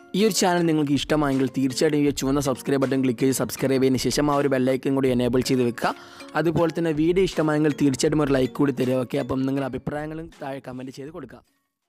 ഈ ഒരു ചാനൽ നിങ്ങൾക്ക് ഇഷ്ടമായെങ്കിൽ തീർച്ചയായിട്ടും ഈ ചുവന്ന സബ്സ്ക്രൈബ് ബട്ടൺ ക്ലിക്ക് ചെയ്ത് സബ്സ്ക്രൈബ് ചെയ്തതിന് ശേഷം ആ ഒരു ബെല്ലൈക്കൻ കൂടി എനേബിൾ ചെയ്ത് വെക്കുക അതുപോലെ തന്നെ വീഡിയോ ഇഷ്ടമായെങ്കിൽ തീർച്ചയായിട്ടും ഒരു ലൈക്ക് കൂടി തരിക ഓക്കെ അപ്പം നിങ്ങളുടെ അഭിപ്രായങ്ങളും താഴെ കമൻറ്റ് ചെയ്ത് കൊടുക്കുക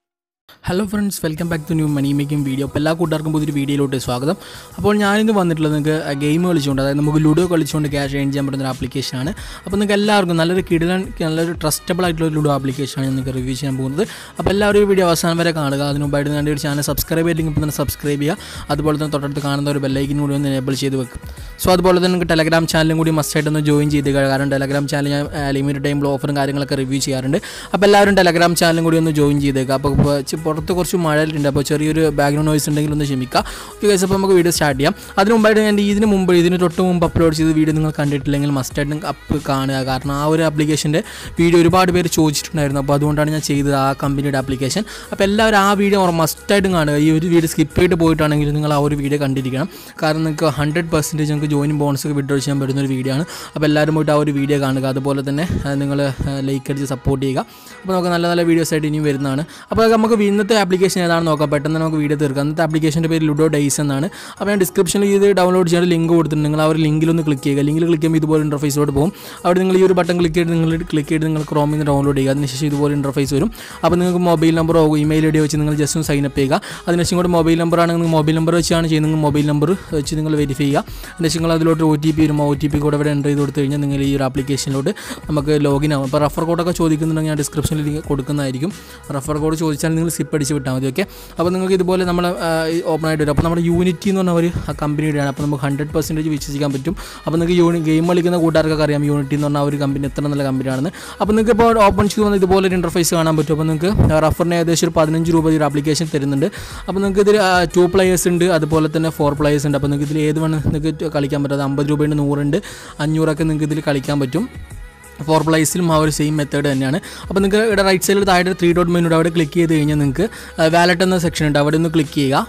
hello friends welcome back to new money making video അപ്പോൾ എല്ലാ കൂട്ടുകാർക്കും പുതിയൊരു വീഡിയോയിലോട്ട് സ്വാഗതം അപ്പോൾ ഞാനിന്ന് വന്നിട്ടുള്ളത് നിങ്ങൾക്ക് ഗെയിം കളിച്ചുകൊണ്ട് അതായത് നമുക്ക് ലുഡോ കളിച്ചുകൊണ്ട് ക്യാഷ് ഏൺ ചെയ്യാൻ പറ്റുന്ന ഒരു ആപ്ലിക്കേഷനാണ് അപ്പോൾ നിങ്ങൾക്ക് എല്ലാവർക്കും നല്ലൊരു കിടിലൻ നല്ലൊരു ട്രസ്റ്റബിൾ ആയിട്ടുള്ള ഒരു ലുഡോ ആപ്ലിക്കേഷനാണ് നിങ്ങൾക്ക് റിവ്യൂ ചെയ്യാൻ പോകുന്നത് അപ്പോൾ എല്ലാവരും ഈ വീഡിയോ അവസാനം വരെ കാണുക അതിന് മുമ്പായിട്ട് എൻ്റെ ഒരു ചാനൽ സബ്സ്ക്രൈബ് ചെയ്തില്ലെങ്കിൽ ഇപ്പോൾ തന്നെ സബ്സ്ക്രൈബ് ചെയ്യുക അതുപോലെ തന്നെ തൊട്ടടുത്ത് കാണുന്ന ഒരു ബെല്ലൈക്കിനും കൂടി ഒന്ന് എനേബിൾ ചെയ്ത് വെക്കും സോ അതുപോലെ തന്നെ നിങ്ങൾക്ക് ടെലഗ്രാം ചാനലും കൂടി മസ്റ്റായിട്ട് ഒന്ന് ജോയിൻ ചെയ്ത് കാരണം ടെലഗ്രാം ചാനൽ ഞാൻ ലിമിറ്റഡ് ടൈമിൽ ഓഫറും കാര്യങ്ങളൊക്കെ റിവ്യൂ ചെയ്യാറുണ്ട് അപ്പോൾ എല്ലാവരും ടെലഗ്രാം ചാനലും കൂടി ഒന്ന് ജോയിൻ ചെയ്തേക്കുക അപ്പോൾ ഇപ്പോൾ ചി- പുറത്ത് കുറച്ച് മഴയുണ്ട് അപ്പോൾ ചെറിയൊരു ബാക്ക്ഗ്രൗണ്ട് നോയ്സ് ഉണ്ടെങ്കിൽ ഒന്ന് ക്ഷമിക്കുക ഓക്കെ ഗൈസ് അപ്പോൾ നമുക്ക് വീഡിയോ സ്റ്റാർട്ട് ചെയ്യാം അതിന് മുമ്പായിട്ട് ഞാൻ ഇതിന് മുമ്പ് ഇതിന് തൊട്ട് മുമ്പ് അപ്ലോഡ് ചെയ്ത വീഡിയോ നിങ്ങൾ കണ്ടിട്ടില്ലെങ്കിൽ മസ്റ്റായിട്ട് അപ്പ് കാണുക കാരണം ആ ഒരു ആപ്ലിക്കേഷൻ്റെ വീഡിയോ ഒരുപാട് പേര് ചോദിച്ചിട്ടുണ്ടായിരുന്നു അപ്പോൾ അതുകൊണ്ടാണ് ഞാൻ ചെയ്തത് ആ കമ്പനിയുടെ ആപ്ലിക്കേഷൻ അപ്പോൾ എല്ലാവരും ആ വീഡിയോ മസ്റ്റായിട്ടും കാണുക ഈ ഒരു വീഡിയോ സ്കിപ്പ് ചെയ്തിട്ട് പോയിട്ടാണെങ്കിൽ നിങ്ങൾ ആ ഒരു വീഡിയോ കണ്ടിരിക്കണം കാരണം നിങ്ങൾക്ക് ഹൺഡ്രഡ് പെർസെൻറ്റേജ് നിങ്ങൾക്ക് ജോയിൻ ബോണസ് ഒക്കെ വിഡ്രോ ചെയ്യാൻ പറ്റുന്ന ഒരു വീഡിയോ ആണ് അപ്പോൾ എല്ലാവരും പോയിട്ട് ആ ഒരു വീഡിയോ കാണുക അതുപോലെ തന്നെ നിങ്ങൾ ലൈക്ക് അടിച്ച് സപ്പോർട്ട് ചെയ്യുക അപ്പോൾ നമുക്ക് നല്ല നല്ല വീഡിയോസ് ആയിട്ട് ഇനിയും വരുന്നതാണ് അപ്പോൾ നമുക്ക് ഇന്നത്തെ ആപ്ലിക്കേഷൻ ഏതാണെന്ന് നോക്കാം പെട്ടെന്ന് നമുക്ക് വീഡിയോ തീർക്കാം ഇന്നത്തെ ആപ്ലിക്കേഷൻ്റെ പേര് ലുഡോ ഡൈസ് എന്നാണ് അപ്പോൾ ഞാൻ ഡിസ്ക്രിപ്ഷനിൽ ഇത് ഡൗൺലോഡ് ചെയ്യാൻ ലിങ്ക് കൊടുത്തിട്ടുണ്ട് നിങ്ങൾ ആ ഒരു ലിങ്കിലൊന്ന് ക്ലിക്ക് ചെയ്യുക ലിങ്കിൽ ക്ലിക്ക് ചെയ്യുമ്പോൾ ഇതുപോലെ ഇൻ്റർഫേസിലോട്ട് പോകും അവിടെ നിങ്ങൾ ഈ ഒരു ബട്ടൺ ക്ലിക്ക് ചെയ്ത് നിങ്ങൾ ക്ലിക്ക് ചെയ്ത് നിങ്ങൾ ക്രോമിൽ നിന്ന് ഡൗൺലോഡ് ചെയ്യുക അതിനുശേഷം ഇതുപോലെ ഇൻ്റർഫേസ് വരും അപ്പോൾ നിങ്ങൾക്ക് മൊബൈൽ നമ്പറോ ഇമെയിൽ ഐ ഡി വെച്ച് നിങ്ങൾ ജസ്റ്റ് ഒന്ന് സൈൻ അപ്പ് ചെയ്യുക അതിനുശേഷം കൂടെ മൊബൈൽ നമ്പർ ആണെങ്കിൽ നിങ്ങൾ മൊബൈൽ നമ്പർ വെച്ചാണ് ചെയ്യുന്നത് നിങ്ങൾ മൊബൈൽ നമ്പർ വെച്ച് നിങ്ങൾ വെരിഫൈ ചെയ്യുക അതിനുശേഷം നിങ്ങൾ അതിലോട്ട് ഒ ടി പി വരും ഒ ടി പി കൂടെ ഇവിടെ എൻ്റർ ചെയ്ത് കൊടുത്തു കഴിഞ്ഞാൽ നിങ്ങൾ ഈ ഒരു ആപ്ലിക്കേഷനിലോട്ട് നമുക്ക് ലോഗിൻ ആവും അപ്പോൾ റഫർ കോഡൊക്കെ ചോദിക്കുന്നുണ്ടെങ്കിൽ ഞാൻ ഡിസ്ക്രിപ്ഷനിൽ ലിങ്ക് കൊടുക്കുന്നതായിരിക്കും റഫർ കോഡ് ചോദിച്ചാൽ നിങ്ങൾ സിപ്പ് അടിച്ച് വിട്ടാൽ മതി ഓക്കെ അപ്പോൾ നിങ്ങൾക്ക് ഇതുപോലെ നമ്മൾ ഓപ്പൺ ആയിട്ട് വരും അപ്പോൾ നമ്മുടെ യൂണിറ്റി എന്ന് പറഞ്ഞ ഒരു കമ്പനിയുടെയാണ് അപ്പോൾ നമുക്ക് ഹൺഡ്രഡ് പെർസെൻറ്റേജ് വിശ്വസിക്കാൻ പറ്റും അപ്പോൾ നിങ്ങൾക്ക് യൂണി ഗെയിം കളിക്കുന്ന കൂട്ടുകാർക്കൊക്കെ അറിയാം യൂണിറ്റി എന്ന് പറഞ്ഞ ആ ഒരു കമ്പനി എത്ര നല്ല കമ്പനിയാണെന്ന് അപ്പോൾ നിങ്ങൾക്ക് ഇപ്പോൾ ഓപ്പൺ ചെയ്ത് വന്ന് ഇതുപോലെ ഒരു ഇൻ്റർഫേസ് കാണാൻ പറ്റും അപ്പോൾ നിങ്ങൾക്ക് റഫറിന് ഏകദേശം ഒരു പതിനഞ്ച് രൂപ ഈ ഒരു ആപ്ലിക്കേഷൻ തരുന്നുണ്ട് അപ്പോൾ നിങ്ങൾക്ക് ഇതിൽ ടു പ്ലേയേഴ്സ് ഉണ്ട് അതുപോലെ തന്നെ ഫോർ പ്ലേയേഴ്സ് ഉണ്ട് അപ്പോൾ നിങ്ങൾക്ക് ഇതിൽ ഏത് വേണം നിങ്ങൾക്ക് കളിക്കാൻ പറ്റും അത് അമ്പത് രൂപയുണ്ട് നൂറുണ്ട് അഞ്ഞൂറൊക്കെ നിങ്ങൾക്ക് ഇതിൽ കളിക്കാൻ പറ്റും ഫോർ പ്ലേസിലും ആ ഒരു സെയിം മെത്തേഡ് തന്നെയാണ് അപ്പോൾ നിങ്ങൾക്ക് ഇവിടെ റൈറ്റ് സൈഡിൽ താഴെ ത്രീ ഡോട്ട് മെനുണ്ട് അവിടെ ക്ലിക്ക് ചെയ്ത് കഴിഞ്ഞാൽ നിങ്ങൾക്ക് വാലറ്റ് എന്ന സെക്ഷൻ ഉണ്ട് അവിടെ ഒന്ന് ക്ലിക്ക് ചെയ്യുക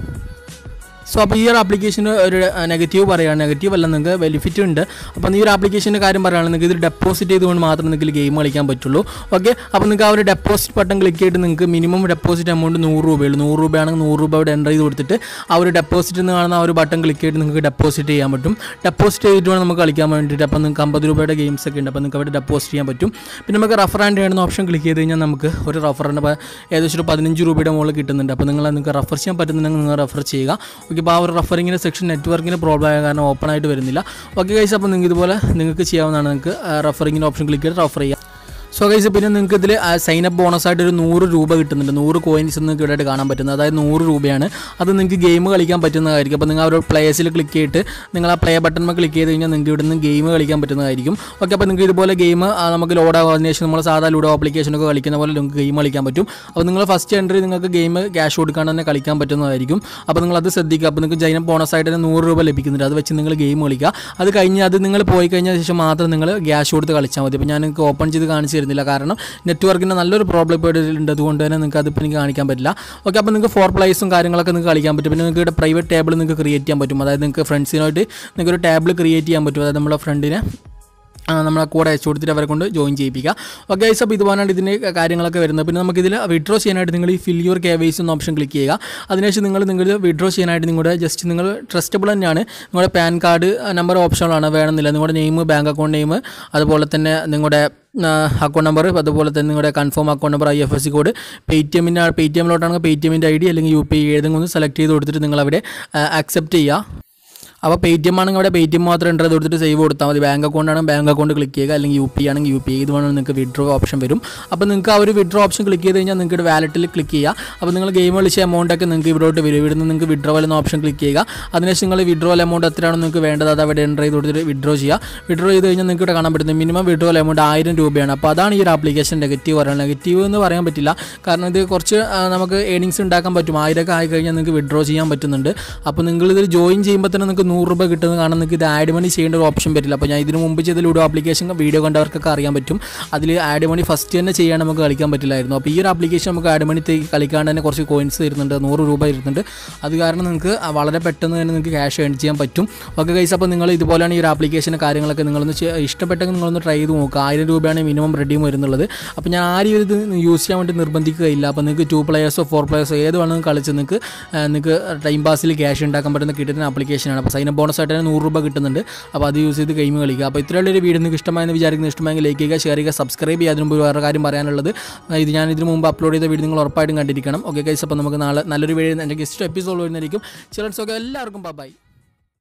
സോ അപ്പോൾ ഈ ഒരു ആപ്ലിക്കേഷന് ഒരു നെഗറ്റീവ് പറയുകയാണ് നെഗറ്റീവ് അല്ല നിങ്ങൾക്ക് ബെനിഫിറ്റ് ഉണ്ട് അപ്പോൾ ഈ ഒരു ആപ്ലിക്കേഷൻ്റെ കാര്യം പറയുകയാണെങ്കിൽ നിങ്ങൾക്ക് ഇത് ഡെപ്പോസിറ്റ് ചെയ്തുകൊണ്ട് മാത്രമേ നിങ്ങൾക്ക് ഗെയിം കളിക്കാൻ പറ്റുള്ളൂ ഓക്കെ അപ്പോൾ നിങ്ങൾക്ക് ആ ഒരു ഡെപ്പോസിറ്റ് ബട്ടൺ ക്ലിക്ക് ചെയ്തിട്ട് നിങ്ങൾക്ക് മിനിമം ഡെപ്പോസിറ്റ് എമൗണ്ട് നൂറ് രൂപയുള്ളൂ നൂറ് രൂപയാണെങ്കിൽ നൂറ് രൂപ ഇവിടെ എൻ്റർ ചെയ്ത് കൊടുത്തിട്ട് ആ ഒരു ഡെപ്പോസിറ്റ് എന്ന് കാണുന്ന ആ ഒരു ബട്ടൺ ക്ലിക്ക് ചെയ്തിട്ട് നിങ്ങൾക്ക് ഡെപ്പോസിറ്റ് ചെയ്യാൻ പറ്റും ഡെപ്പോസിറ്റ് ചെയ്തിട്ട് വേണം നമുക്ക് കളിക്കാൻ വേണ്ടിയിട്ട് അപ്പോൾ നിങ്ങൾക്ക് അമ്പത് രൂപയുടെ ഗെയിംസ് ഒക്കെ ഉണ്ട് അപ്പോൾ നിങ്ങൾക്ക് അവിടെ ഡെപ്പോസിറ്റ് ചെയ്യാൻ പറ്റും പിന്നെ നമുക്ക് റഫർ ആൻഡ് വേണ്ടുന്ന ഓപ്ഷൻ ക്ലിക്ക് ചെയ്ത് കഴിഞ്ഞാൽ നമുക്ക് ഒരു റഫറിന് ഏകദേശം ഒരു പതിനഞ്ച് രൂപയുടെ മുകളിൽ കിട്ടുന്നുണ്ട് അപ്പോൾ നിങ്ങൾ നിങ്ങൾക്ക് റഫർ ചെയ്യാൻ പറ്റുന്നുണ്ടെങ്കിൽ നിങ്ങൾ റഫർ ചെയ്യുക ഓക്കെ അപ്പോൾ ആ ഒരു റഫറിങ്ങിൻ്റെ സെക്ഷൻ നെറ്റ്വർക്കിന് പ്രോബ്ലം ആയ കാരണം ഓപ്പൺ ആയിട്ട് വരുന്നില്ല ഓക്കെ ഗൈസ് അപ്പോൾ നിങ്ങൾക്ക് ഇതുപോലെ നിങ്ങൾക്ക് ചെയ്യാവുന്നതാണ് നിങ്ങൾക്ക് റഫറിങ്ങിൻ്റെ ഓപ്ഷൻ ക്ലിക്ക് ചെയ്ത് റഫർ ചെയ്യാം സോ ഗൈസ് പിന്നെ നിങ്ങൾക്ക് ഇതിൽ സൈൻ അപ്പ് ബോണസ് ആയിട്ട് ഒരു നൂറ് രൂപ കിട്ടുന്നുണ്ട് നൂറ് കോയിൻസ് നിങ്ങൾക്ക് ഇവിടെ കാണാൻ പറ്റുന്നത് അതായത് നൂറ് രൂപയാണ് അത് നിങ്ങൾക്ക് ഗെയിം കളിക്കാൻ പറ്റുന്നതായിരിക്കും അപ്പോൾ നിങ്ങൾ ആ ഒരു പ്ലേസിൽ ക്ലിക്ക് ചെയ്തിട്ട് നിങ്ങൾ ആ പ്ലേ ബട്ടൺ ക്ലിക്ക് ചെയ്ത് കഴിഞ്ഞാൽ നിങ്ങൾക്ക് ഇവിടെ നിന്ന് ഗെയിം കളിക്കാൻ പറ്റുന്നതായിരിക്കും ഓക്കെ അപ്പോൾ നിങ്ങൾക്ക് ഇതുപോലെ ഗെയിം നമുക്ക് ലോഡ് ആവാതിന് ശേഷം നമ്മൾ സാധാ ലൂഡോ ആപ്ലിക്കേഷനൊക്കെ കളിക്കുന്ന പോലെ നിങ്ങൾക്ക് ഗെയിം കളിക്കാൻ പറ്റും അപ്പോൾ നിങ്ങൾ ഫസ്റ്റ് എൻട്രി നിങ്ങൾക്ക് ഗെയിം ക്യാഷ് കൊടുക്കാണ്ട് തന്നെ കളിക്കാൻ പറ്റുന്നതായിരിക്കും അപ്പോൾ നിങ്ങൾ അത് ശ്രദ്ധിക്കുക അപ്പോൾ നിങ്ങൾക്ക് ജൈന ബോണസ് ആയിട്ട് തന്നെ നൂറ് രൂപ ലഭിക്കുന്നുണ്ട് അത് വെച്ച് നിങ്ങൾ ഗെയിം കളിക്കുക അത് കഴിഞ്ഞ് അത് നിങ്ങൾ പോയി കഴിഞ്ഞ ശേഷം മാത്രം നിങ്ങൾ ക്യാഷ് കൊടുത്ത് കളിച്ചാൽ മതി അപ്പോൾ ഞാൻ നിങ്ങൾക്ക് ഓപ്പൺ ചെയ്ത് കാണിച്ചു തരുന്നില്ല കാരണം നെറ്റ്വർക്കിൻ്റെ നല്ലൊരു പ്രോബ്ലം ഇപ്പോൾ ഉണ്ട് അതുകൊണ്ട് തന്നെ നിങ്ങൾക്ക് അതിപ്പോൾ എനിക്ക് കാണിക്കാൻ പറ്റില്ല ഓക്കെ അപ്പോൾ നിങ്ങൾക്ക് ഫോർ പ്ലേസും കാര്യങ്ങളൊക്കെ നിങ്ങൾക്ക് കളിക്കാൻ പറ്റും പിന്നെ നിങ്ങൾക്ക് ഇവിടെ പ്രൈവറ്റ് ടേബിൾ നിങ്ങൾക്ക് ക്രിയേറ്റ് ചെയ്യാൻ പറ്റും അതായത് നിങ്ങൾക്ക് ഫ്രണ്ട്സിനായിട്ട് നിങ്ങൾക്ക് ഒരു ടേബിൾ ക്രിയേറ്റ് ചെയ്യാൻ പറ്റും അതായത് നമ്മളെ ഫ്രണ്ടിനെ ആ, നമ്മളെ കൂടെ അയച്ചു കൊടുത്തിട്ട് അവരെ കൊണ്ട് ജോയിൻ ചെയ്യിപ്പിക്കുക ഓക്കെ ഗൈസ് അപ്പോൾ ഇതുപോലാണ് ഇതിൻ്റെ കാര്യങ്ങളൊക്കെ വരുന്നത് പിന്നെ നമുക്കിതിൽ വിഡ്രോ ചെയ്യാനായിട്ട് നിങ്ങൾ ഈ ഫിൽ യുവർ കെ വൈസ് എന്ന ഓപ്ഷൻ ക്ലിക്ക് ചെയ്യുക അതിനുശേഷം നിങ്ങൾ നിങ്ങൾ വിഡ്രോ ചെയ്യാനായിട്ട് നിങ്ങളുടെ ജസ്റ്റ് നിങ്ങൾ ട്രസ്റ്റബിൾ തന്നെയാണ് നിങ്ങളുടെ പാൻ കാർഡ് നമ്പർ ഓപ്ഷനുകളാണ് വേണമെന്നില്ല നിങ്ങളുടെ നെയിം ബാങ്ക് അക്കൗണ്ട് നെയിം അതുപോലെ തന്നെ നിങ്ങളുടെ അക്കൗണ്ട് നമ്പർ അതുപോലെ തന്നെ നിങ്ങളുടെ confirm account number I F S C code പേ ടി എമ്മിൻ്റെ പേ ടി എമ്മിലോട്ടാണെങ്കിൽ പേ ടി എമ്മിൻ്റെ ഐ ഡി അല്ലെങ്കിൽ യു പി ഐ ഏതെങ്കിലും ഒന്ന് സെലക്ട് ചെയ്ത് കൊടുത്തിട്ട് നിങ്ങൾ അവിടെ അക്സെപ്റ്റ് ചെയ്യുക അപ്പോൾ പേ ടി എം ആണെങ്കിൽ അവിടെ പേ ടി എം മാത്രം എൻ്റർ ചെയ്ത് കൊടുത്തിട്ട് സേവ് കൊടുത്താൽ മതി ബാങ്ക് അക്കൗണ്ട് ആണെങ്കിൽ ബാങ്ക് അക്കൗണ്ട് ക്ലിക്ക് ചെയ്യുക അല്ലെങ്കിൽ യു പി ആണെങ്കിൽ യു പി ഇത് വേണമെങ്കിൽ നിങ്ങൾക്ക് വിഡ്രോ ഓപ്ഷൻ വരും അപ്പോൾ നിങ്ങൾക്ക് ആ ഒരു വിഡ്രോ ഓപ്ഷൻ ക്ലിക്ക് ചെയ്ത് കഴിഞ്ഞാൽ നിങ്ങൾക്ക് വാലറ്റിൽ ക്ലിക്ക് ചെയ്യുക അപ്പോൾ നിങ്ങൾ ഗെയിം കളിച്ച എമൗണ്ട് ഒക്കെ നിങ്ങൾക്ക് ഇവിടോട്ട് വരും ഇവിടെ നിന്ന് നിങ്ങൾക്ക് വിഡ്രോ എന്ന ഓപ്ഷൻ ക്ലിക്ക് ചെയ്യുക അതിനുശേഷം നിങ്ങൾ വിഡ്രോ എമൗണ്ട് എത്രയാണ് നിങ്ങൾക്ക് വേണ്ടത് അത് അവിടെ എൻ്റർ ചെയ്ത് കൊടുത്തിട്ട് വിഡ്രോ ചെയ്യുക വിഡ്രോ ചെയ്ത് കഴിഞ്ഞാൽ നിങ്ങൾക്ക് ഇവിടെ കാണാൻ പറ്റുന്നത് മിനിമം വിഡ്രോ എമൗണ്ട് ആയിരം രൂപയാണ് അപ്പോൾ അതാണ് ഈ ഒരു ആപ്ലിക്കേഷൻ നെഗറ്റീവ് പറയുന്നത് നെഗറ്റീവ് എന്ന് പറയാൻ പറ്റില്ല കാരണം ഇത് കുറച്ച് ആ, നമുക്ക് ഏണിങ്സ് ഉണ്ടാക്കാൻ പറ്റും ആയിരമൊക്കെ ആയി കഴിഞ്ഞാൽ നിങ്ങൾക്ക് വിഡ്രോ ചെയ്യാൻ പറ്റുന്നുണ്ട് അപ്പോൾ നിങ്ങൾ ഇതിൽ ജോയിൻ ചെയ്യുമ്പോൾ തന്നെ നിങ്ങൾക്ക് നൂറ് രൂപ കിട്ടുന്നത് കാണാൻ നിങ്ങൾക്ക് ഇത് ആഡ് മണി ചെയ്യേണ്ട ഒരു ഓപ്ഷൻ പറ്റില്ല അപ്പോൾ ഞാൻ ഇതിന് മുമ്പ് ചെയ്ത ലൂഡോ ആപ്ലിക്കേഷൻ വീഡിയോ കണ്ടവർക്കൊക്കെ അറിയാൻ പറ്റും അതിൽ ആഡ് മണി ഫസ്റ്റ് തന്നെ ചെയ്യാൻ നമുക്ക് കളിക്കാൻ പറ്റില്ലായിരുന്നു അപ്പോൾ ഈ ഒരു ആപ്ലിക്കേഷൻ നമുക്ക് ആഡ് മണി കളിക്കാണ്ട് തന്നെ കുറച്ച് കോയിൻസ് തരുന്നുണ്ട് നൂറ് രൂപ തരുന്നുണ്ട് അത് കാരണം നിങ്ങൾക്ക് വളരെ പെട്ടെന്ന് തന്നെ നിങ്ങൾക്ക് ക്യാഷ് ഏൺ ചെയ്യാൻ പറ്റും ഓക്കെ ഗൈസ് അപ്പോൾ നിങ്ങൾ ഇതുപോലെയാണ് ഈ ഒരു ആപ്ലിക്കേഷൻ്റെ കാര്യങ്ങളൊക്കെ നിങ്ങളൊന്ന് ചെ- ഇഷ്ടപ്പെട്ടെങ്കിൽ നിങ്ങളൊന്ന് ട്രൈ ചെയ്ത് നോക്കുക ആയിരം രൂപയാണ് മിനിമം റെഡീം വരുന്നുള്ളത് അപ്പോൾ ഞാൻ ആരും ഇത് യൂസ് ചെയ്യാൻ വേണ്ടി നിർബന്ധിക്കുകയില്ല അപ്പോൾ നിങ്ങൾക്ക് ടു പ്ലെയേഴ്സോ ഫോർ പ്ലെയേഴ്സോ ഏത് വേണമെങ്കിലും കളിച്ച് നിങ്ങൾക്ക് നിങ്ങൾക്ക് ടൈം പാസിൽ ക്യാഷ് ഉണ്ടാക്കാൻ പറ്റുന്ന കിട്ടുന്ന ആപ്ലിക്കേഷനാണ് അപ്പോൾ സൈൻ ബോണസ് ആയിട്ട് തന്നെ നൂറ് രൂപ കിട്ടുന്നുണ്ട് അപ്പോൾ അത് യൂസ് ചെയ്ത് ഗെയിം കളിക്കുക അപ്പോൾ ഇത്രയുള്ള ഒരു വീഡിയോ നിങ്ങൾക്ക് ഇഷ്ടമായെന്ന് വിചാരിക്കുന്ന ഇഷ്ടമായെങ്കിൽ ലൈക്ക് ചെയ്യുക ഷെയർ ചെയ്യുക സബ്സ്ക്രൈബ് ചെയ്യുക അതിന് മുമ്പ് വേറെ കാര്യം പറയാനുള്ളത് ആ, ഇത് ഞാൻ ഇതിന് മുമ്പ് അപ്ലോഡ് ചെയ്ത വീഡിയോ നിങ്ങൾ ഉറപ്പായിട്ടും കണ്ടിരിക്കണം ഓക്കെ ഗൈസ് അപ്പോൾ നമുക്ക് നാളെ നല്ലൊരു വീഡിയോ എൻ്റെ ഗസ്റ്റ് എപ്പിസോഡ് വരുന്നതായിരിക്കും ചിലർസൊക്കെ എല്ലാവർക്കും ബൈ